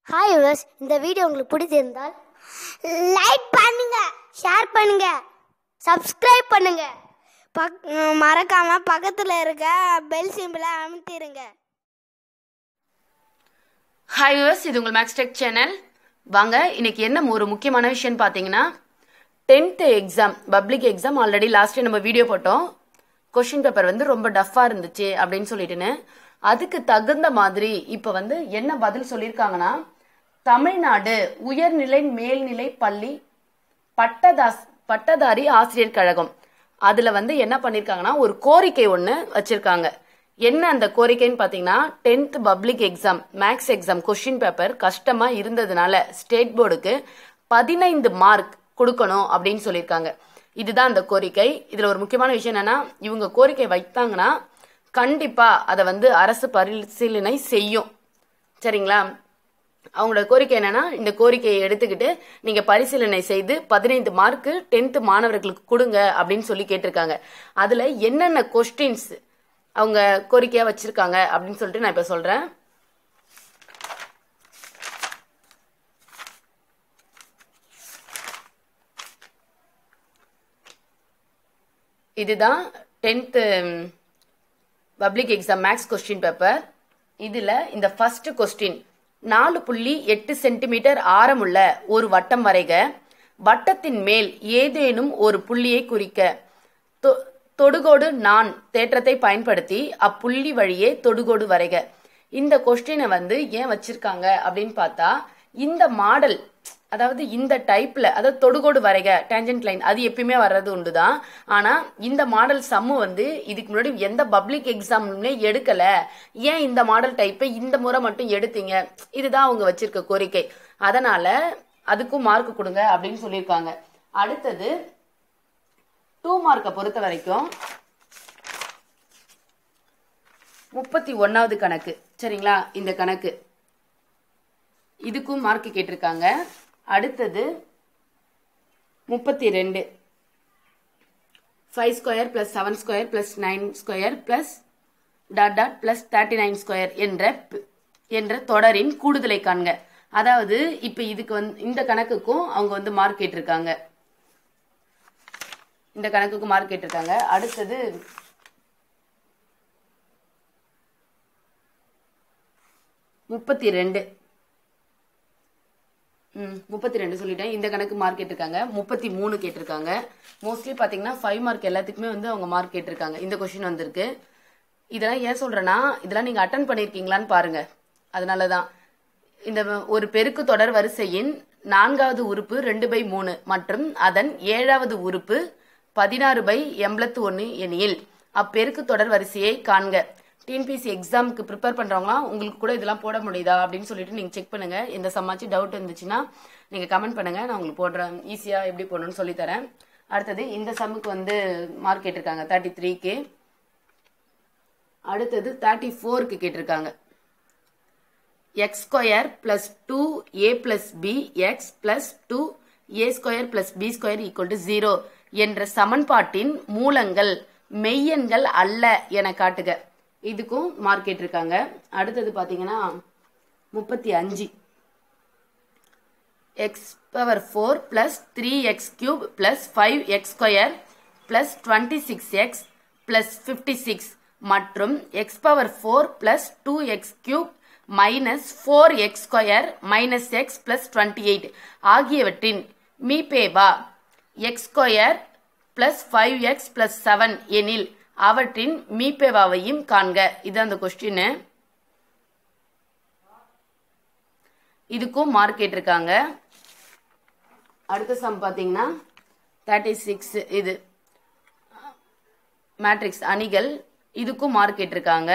hi viewers இந்த video உங்களுக்கு பிடிச்சிருந்தால் லைக் பண்ணுங்க ஷேர் பண்ணுங்க சப்ஸ்கிரைப் பண்ணுங்க பக் மறக்காம பக்கத்தில் இருக்க பெல் சிம்பிளை அமுத்திடுங்க ஹாய் வியூவர்ஸ் இது உங்கள் மேக்ஸ் டெக் சேனல் வாங்க இன்னைக்கு என்ன ஒரு முக்கியமான விஷயம் பார்த்தீங்கன்னா tenth exam public exam already last நம்ம வீடியோ போட்டோம் கொஷின் பேப்பர் வந்து ரொம்ப டஃப்பாக இருந்துச்சு அப்படின்னு சொல்லிட்டுன்னு அதுக்கு தகுந்த மாதிரி இப்போ வந்து என்ன பதில் சொல்லியிருக்காங்கன்னா தமிழ்நாடு உயர்நிலை மேல்நிலை பள்ளி பட்டதாஸ் பட்டதாரி ஆசிரியர் கழகம் அதுல வந்து என்ன பண்ணிருக்காங்கன்னா ஒரு கோரிக்கை ஒன்று வச்சிருக்காங்க என்ன அந்த கோரிக்கைன்னு பார்த்தீங்கன்னா tenth public exam maths exam question paper கஷ்டமா இருந்ததுனால ஸ்டேட் போர்டுக்கு பதினைந்து மார்க் கொடுக்கணும் அப்படின்னு சொல்லியிருக்காங்க இதுதான் அந்த கோரிக்கை இதுல ஒரு முக்கியமான விஷயம் என்னன்னா இவங்க கோரிக்கை வைத்தாங்கன்னா கண்டிப்பா அதை வந்து அரசு பரிசீலனை செய்யும் சரிங்களா அவங்களோட கோரிக்கை என்னன்னா இந்த கோரிக்கையை எடுத்துக்கிட்டு நீங்க பரிசீலனை செய்து பதினைந்து மார்க்கு டென்த் மாணவர்களுக்கு கொடுங்க அப்படின்னு சொல்லி கேட்டிருக்காங்க அதுல என்னென்ன கொஸ்டின்ஸ் அவங்க கோரிக்கையா வச்சிருக்காங்க அப்படின்னு சொல்லிட்டு நான் இப்ப சொல்றேன் இதுதான் tenth public exam maths question paper இதுல இந்த ஃபர்ஸ்ட் கொஸ்டின் நாலு புள்ளி எட்டு சென்டிமீட்டர் ஆரமுள்ள ஒரு வட்டம் வரைக வட்டத்தின் மேல் ஏதேனும் ஒரு புள்ளியை குறிக்க தொ- தொடுகோடு நான் தேற்றத்தை பயன்படுத்தி அப்புள்ளி வழியே தொடுகோடு வரைக இந்த கொஸ்டினை வந்து ஏன் வச்சிருக்காங்க அப்படின்னு பார்த்தா இந்த மாடல் அதாவது இந்த டைப்ல அதாவது தொடுகோடு வரைக டேஞ்சன்ட் லைன் அது எப்பயுமே வர்றது உண்டுதான் ஆனா இந்த மாடல் சம்மு வந்து இதுக்கு முன்னாடி எந்த பப்ளிக் எக்ஸாம்லுமே எடுக்கல ஏன் இந்த மாடல் டைப்பை இந்த முறை மட்டும் எடுத்தீங்க இதுதான் அவங்க வச்சிருக்க கோரிக்கை அதனால அதுக்கும் மார்க் கொடுங்க அப்படின்னு சொல்லியிருக்காங்க அடுத்தது டூ மார்க்கை பொறுத்த வரைக்கும் முப்பத்தி ஒன்னாவது கணக்கு சரிங்களா இந்த கணக்கு இதுக்கும் மார்க் கேட்டிருக்காங்க அடுத்தது முப்பத்தி ரெண்டு five square plus seven square plus nine square plus dot dot plus thirty nine square என்ற ப- என்ற தொடரின் கூடுதலை காண்க அதாவது இப்ப இதுக்கு வந்து இந்த கணக்குக்கும் அவங்க வந்து மார்க் கேட்டிருக்காங்க இந்த கணக்குக்கு மார்க் கேட்டிருக்காங்க அடுத்தது முப்பத்தி ரெண்டு ம் முப்பத்தி ரெண்டு சொல்லிட்டேன் இந்த கணக்கு மார்க் கேட்டிருக்காங்க முப்பத்தி மூணு கேட்டிருக்காங்க மோஸ்ட்லி பார்த்தீங்கன்னா ஃபைவ் மார்க் எல்லாத்துக்குமே வந்து அவங்க மார்க் கேட்டிருக்காங்க இந்த கொஷின் வந்திருக்கு இதெல்லாம் ஏன் சொல்றேன்னா இதெல்லாம் நீங்க அட்டன் பண்ணியிருக்கீங்களான்னு பாருங்க அதனால தான் இந்த ஒரு பெருக்கு தொடர் வரிசையின் நான்காவது உறுப்பு ரெண்டு பை மூணு மற்றும் அதன் ஏழாவது உறுப்பு பதினாறு பை எண்பத்து ஒன்று எனில் அப்பெருக்கு தொடர் வரிசையை காண்க டிஎன்பிசி எக்ஸாமுக்கு ப்ரிப்பேர் பண்றவங்களாம் உங்களுக்கு கூட இதெல்லாம் போட முடியுதா அப்படின்னு சொல்லிட்டு நீங்க செக் பண்ணுங்க எந்த சம்மாச்சும் டவுட் இருந்துச்சுன்னா நீங்க கமெண்ட் பண்ணுங்க நான் உங்களுக்கு போடுறேன் ஈஸியா எப்படி போடணும்னு சொல்லி தரேன் அடுத்தது இந்த சம்முக்கு வந்து மார்க் கேட்டிருக்காங்க தேர்ட்டி த்ரீக்கு அடுத்தது தேர்ட்டி ஃபோருக்கு கேட்டிருக்காங்க x square plus two a plus b x plus two a square plus b square equal to zero என்ற சமன்பாட்டின் மூலங்கள் மெய்யெண்கள் அல்ல என காட்டுக இதுக்கும் மார்க் கேட்டிருக்காங்க அடுத்தது பாத்தீங்கன்னா முப்பத்தி அஞ்சு x power four plus three x cube plus five x square plus twenty six x plus fifty six மற்றும் x power four plus two x cube minus four x square minus x plus twenty eight ஆகியவற்றின் மீபேவா x square plus five x plus seven எனில் அவற்றின் மீபேவாவையும் காண்க இது அந்த question இதுக்கும் mark கேட்டிருக்காங்க அடுத்த சம் பாத்தீங்கன்னா தேர்ட்டி சிக்ஸ் இது மேட்ரிக்ஸ் அணிகள் இதுக்கும் மார்க் கேட்டிருக்காங்க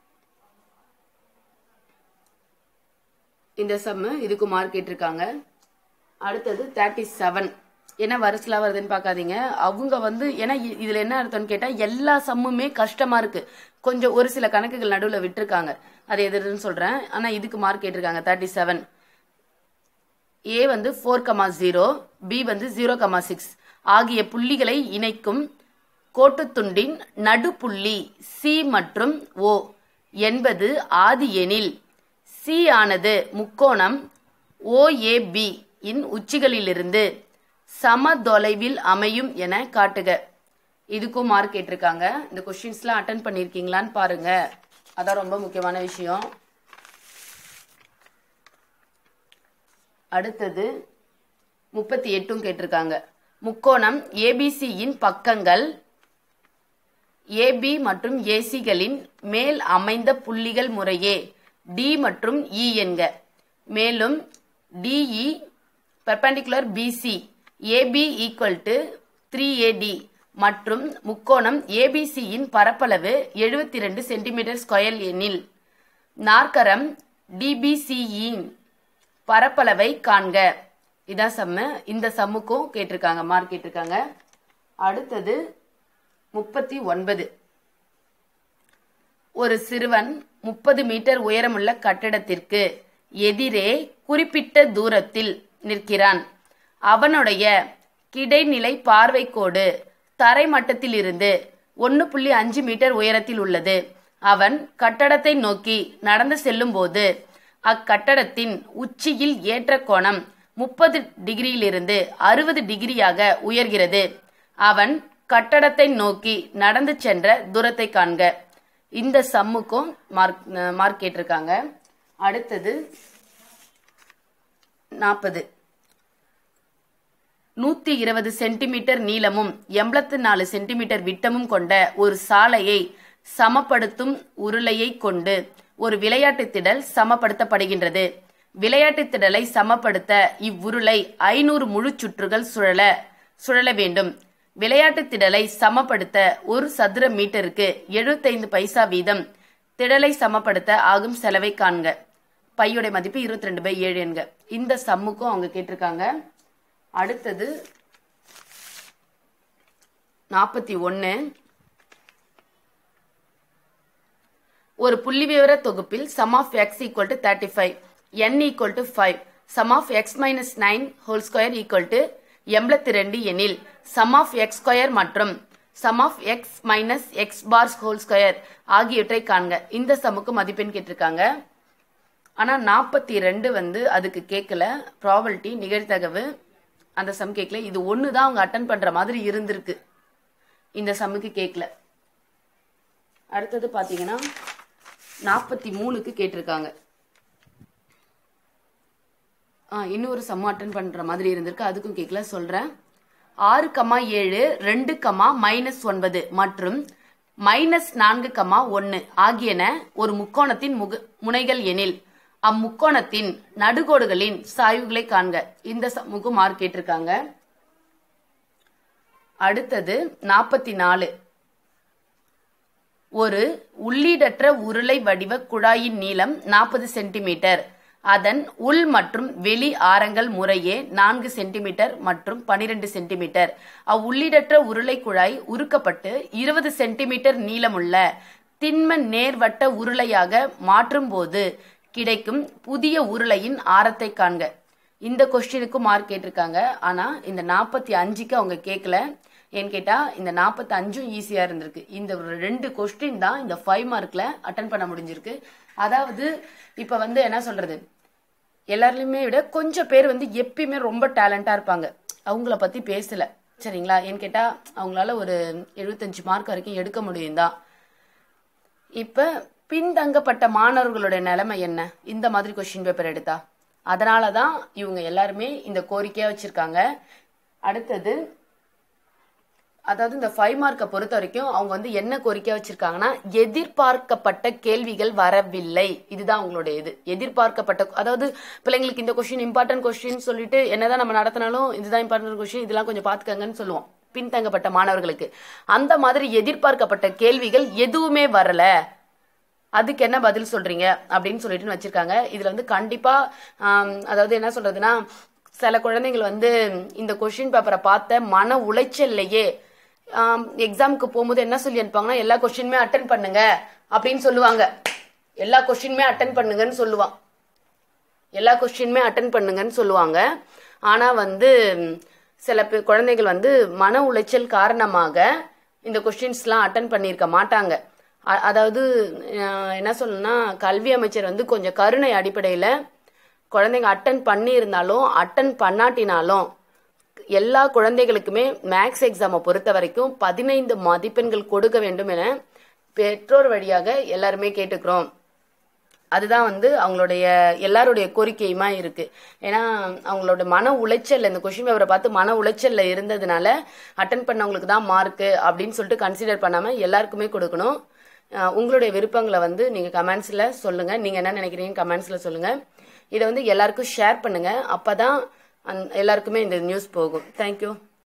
இந்த சம்மு இதுக்கு மார்க் கேட்டிருக்காங்க அடுத்தது தேர்ட்டி செவன் என்ன வரிசலா வருதுன்னு பார்க்காதீங்க அவங்க வந்து ஏன்னா இ- இதுல என்ன அர்த்தம்னு கேட்டா எல்லா சம்முமே கஷ்டமா இருக்கு கொஞ்சம் ஒரு சில கணக்குகள் நடுவில் விட்டுருக்காங்க அது எதுன்னு சொல்றேன் ஆனா இதுக்கு மார்க் கேட்டிருக்காங்க தேர்ட்டி செவன் ஏ வந்து ஃபோர் கமா ஜீரோ பி வந்து ஜீரோ கமா சிக்ஸ் ஆகிய புள்ளிகளை இணைக்கும் கோட்டுத்துண்டின் நடுப்புள்ளி சி மற்றும் ஓ என்பது ஆதி எனில் சி ஆனது முக்கோணம் ஓஏபி இன் உச்சிகளிலிருந்து சம தொலைவில் அமையும் என காட்டுக இதுக்கும் மார்க் கேட்டிருக்காங்க இந்த கொஸ்டின்ஸ்லாம் அட்டன் பண்ணியிருக்கீங்களான்னு பாருங்க அதான் ரொம்ப முக்கியமான விஷயம் அடுத்தது முப்பத்தி எட்டும் கேட்டிருக்காங்க முக்கோணம் ஏபிசியின் பக்கங்கள் ஏபி மற்றும் ஏசிகளின் மேல் அமைந்த புள்ளிகள் முறையே டி மற்றும் இ என்க மேலும் DE perpendicular BC AB equal to three AD மற்றும் முக்கோணம் ஏபிசியின் பரப்பளவு எழுபத்தி ரெண்டு சென்டிமீட்டர் ஸ்கொயர் எனில் நாற்கரம் டிபிசியின் பரப்பளவை காண்க இதான் சம்மு இந்த சம்முக்கும் கேட்டிருக்காங்க மார்க் கேட்டிருக்காங்க அடுத்தது முப்பத்தி ஒன்பது ஒரு சிறுவன் முப்பது மீட்டர் உயரமுள்ள கட்டடத்திற்கு எதிரே குறிப்பிட்ட தூரத்தில் நிற்கிறான் அவனுடைய கிடைநிலை பார்வைக்கோடு தரை மட்டத்திலிருந்து ஒன்று புள்ளி அஞ்சு மீட்டர் உயரத்தில் உள்ளது அவன் கட்டடத்தை நோக்கி நடந்து செல்லும்போது அக்கட்டடத்தின் உச்சியில் ஏற்ற கோணம் முப்பது டிகிரியிலிருந்து அறுபது டிகிரியாக உயர்கிறது அவன் கட்டடத்தை நோக்கி நடந்து சென்ற தூரத்தை காண்க இந்த சம்முக்கும் மார்க் மார்க் கேட்டிருக்காங்க அடுத்தது நாற்பது நூத்தி இருபது சென்டிமீட்டர் நீளமும் எண்பத்தி நாலு சென்டிமீட்டர் விட்டமும் கொண்ட ஒரு சாலையை சமப்படுத்தும் உருளையை கொண்டு ஒரு விளையாட்டு திடல் சமப்படுத்தப்படுகின்றது விளையாட்டு திடலை சமப்படுத்த இவ்வுருளை ஐநூறு முழு சுற்றுகள் சுழல சுழல வேண்டும் விளையாட்டு திடலை சமப்படுத்த ஒரு சதுர மீட்டருக்கு எழுபத்தைந்து பைசா வீதம் திடலை சமப்படுத்த ஆகும் செலவை காண்க பையோட மதிப்பு இருபத்தி ரெண்டு பை ஏழு என்க இந்த சம்முக்கும் அவங்க கேட்டிருக்காங்க அடுத்தது நாற்பத்தி ஒன்று ஒரு புள்ளிவிவர தொகுப்பில் sum of x equal to thirty five n equal to five sum of x minus nine whole square equal to எண்பத்தி ரெண்டு எனில் சம் ஆஃப் எக்ஸ் ஸ்கொயர் மற்றும் sum of x minus x bars whole square ஆகியவற்றை காண்க இந்த சம்முக்கு மதிப்பெண் கேட்டிருக்காங்க ஆனால் நாற்பத்தி ரெண்டு வந்து அதுக்கு கேட்கல ப்ராபபிலிட்டி நிகழ்தகவு அந்த சம் கேட்கல இது ஒன்று தான் அவங்க அட்டன் பண்ணுற மாதிரி இருந்திருக்கு இந்த சம்முக்கு கேட்கல அடுத்தது பார்த்தீங்கன்னா நாற்பத்தி மூணுக்கு கேட்டிருக்காங்க ஆ இன்னொரு சம் அட்டன் பண்ணுற மாதிரி இருந்திருக்கு அதுக்கும் கேட்கல சொல்கிறேன் ஆறு கமா ஏழு ரெண்டு கமா மைனஸ் ஒன்பது மற்றும் மைனஸ் நான்கு கமா ஒன்று ஆகியன ஒரு முக்கோணத்தின் முக முனைகள் எனில் அம்முக்கோணத்தின் நடுகோடுகளின் சாய்வுகளை காண்க இந்த சம்முக்கு மார்க் கேட்டிருக்காங்க அடுத்தது நாற்பத்தி நாலு ஒரு உள்ளீடற்ற உருளை வடிவ குழாயின் நீளம் நாற்பது சென்டிமீட்டர் அதன் உள் மற்றும் வெளி ஆரங்கள் முறையே நான்கு சென்டிமீட்டர் மற்றும் பனிரெண்டு சென்டிமீட்டர் அவ்வுள்ளீடற்ற உருளை குழாய் உருக்கப்பட்டு இருபது சென்டிமீட்டர் நீளமுள்ள திண்ம நேர்வட்ட உருளையாக மாற்றும் போது கிடைக்கும் புதிய உருளையின் ஆரத்தை காண்க இந்த கொஸ்டினுக்கு மார்க் கேட்டிருக்காங்க ஆனா இந்த நாற்பத்தி அஞ்சுக்கு அவங்க கேட்கல ஏன்னு கேட்டா இந்த நாற்பத்தி அஞ்சும் ஈஸியா இருந்திருக்கு இந்த ஒரு ரெண்டு கொஸ்டின் தான் இந்த ஃபைவ் மார்க்ல அட்டன் பண்ண முடிஞ்சிருக்கு அதாவது இப்ப வந்து என்ன சொல்றது எல்லாருலையுமே விட கொஞ்சம் பேர் வந்து எப்பயுமே ரொம்ப டேலண்டா இருப்பாங்க அவங்கள பத்தி பேசல சரிங்களா ஏன்னு கேட்டா அவங்களால ஒரு எழுபத்தஞ்சு மார்க் வரைக்கும் எடுக்க முடியும் தான் இப்ப பின்தங்கப்பட்ட மாணவர்களுடைய நிலைமை என்ன இந்த மாதிரி கொஸ்டின் பேப்பர் எடுத்தா அதனால தான் இவங்க எல்லாருமே இந்த கோரிக்கையா வச்சிருக்காங்க அடுத்தது அதாவது இந்த ஃபைவ் மார்க்கை பொறுத்த வரைக்கும் அவங்க வந்து என்ன கோரிக்கை வச்சிருக்காங்கன்னா எதிர்பார்க்கப்பட்ட கேள்விகள் வரவில்லை இதுதான் அவங்களுடைய இது எதிர்பார்க்கப்பட்ட அதாவது பிள்ளைங்களுக்கு இந்த கொஸ்டின் இம்பார்ட்டன்ட் கொஸ்டின் சொல்லிட்டு என்னதான் நம்ம நடத்தினாலும் இதுதான் இம்பார்ட்டன்ட் கொஸ்டின் இதெல்லாம் கொஞ்சம் பாத்துக்கங்கன்னு சொல்லுவோம் பின்தங்கப்பட்ட மாணவர்களுக்கு அந்த மாதிரி எதிர்பார்க்கப்பட்ட கேள்விகள் எதுவுமே வரல அதுக்கு என்ன பதில் சொல்றீங்க அப்படின்னு சொல்லிட்டு வச்சிருக்காங்க இதுல வந்து கண்டிப்பா ஆம், அதாவது என்ன சொல்றதுன்னா சில குழந்தைகள் வந்து இந்த கொஸ்டின் பேப்பரை பார்த்த மன உளைச்சல்லையே எக்ஸாமுக்கு போகும்போது என்ன சொல்லி அனுப்பாங்கன்னா எல்லா கொஸ்டினுமே அட்டன் பண்ணுங்க அப்படின்னு சொல்லுவாங்க எல்லா கொஸ்டினுமே அட்டன் பண்ணுங்கன்னு சொல்லுவான் எல்லா கொஸ்டினுமே அட்டன் பண்ணுங்கன்னு சொல்லுவாங்க ஆனா வந்து ம், சில பே- குழந்தைகள் வந்து மன உளைச்சல் காரணமாக இந்த கொஸ்டின்ஸ்லாம் அட்டன் பண்ணியிருக்க மாட்டாங்க அ- அதாவது அஹ், என்ன சொல்லணும்னா கல்வி அமைச்சர் வந்து கொஞ்சம் கருணை அடிப்படையில் குழந்தைங்க அட்டன் பண்ணியிருந்தாலும் அட்டன் பண்ணாட்டினாலும் எல்லா குழந்தைகளுக்குமே மேக்ஸ் எக்ஸாமை பொறுத்த வரைக்கும் பதினைந்து மதிப்பெண்கள் கொடுக்க வேண்டும் என பெற்றோர் வழியாக எல்லாருமே கேட்டுக்கிறோம் அதுதான் வந்து அவங்களுடைய எல்லாருடைய கோரிக்கையுமா இருக்கு ஏன்னா அவங்களோட மன உளைச்சல் இந்த கொஷின் பேப்பரை பார்த்து மன உளைச்சல்ல இருந்ததுனால அட்டன் பண்ணவங்களுக்கு தான் மார்க்கு அப்படின்னு சொல்லிட்டு கன்சிடர் பண்ணாம எல்லாருக்குமே கொடுக்கணும் அஹ் உங்களுடைய விருப்பங்களை வந்து நீங்க கமெண்ட்ஸ்ல சொல்லுங்க நீங்க என்ன நினைக்கிறீங்க கமெண்ட்ஸ்ல சொல்லுங்க இதை வந்து எல்லாருக்கும் ஷேர் பண்ணுங்க அப்பதான் அந்த- எல்லாருக்குமே இந்த நியூஸ் போகும் தேங்க்யூ